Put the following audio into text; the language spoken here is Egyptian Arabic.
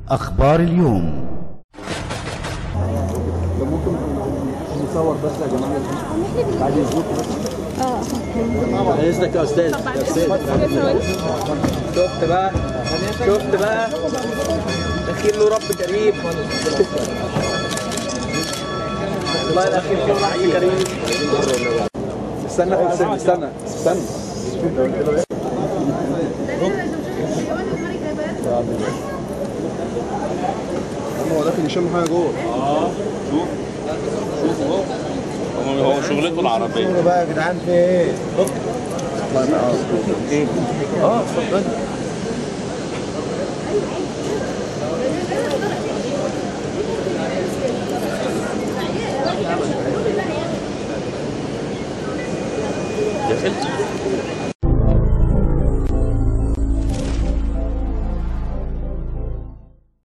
أخبار اليوم نصور بس يا جماعه بعد اذنكم بس اذنك يا استاذ يا استاذ شفت بقى شفت بقى دخيل له رب كريم والله الاخير له رب كريم استنى يا حسين استنى استنى هو داخل يشم حاجه جوه هو شغلته العربيه بقى يا جدعان في ايه؟ اه اتفضل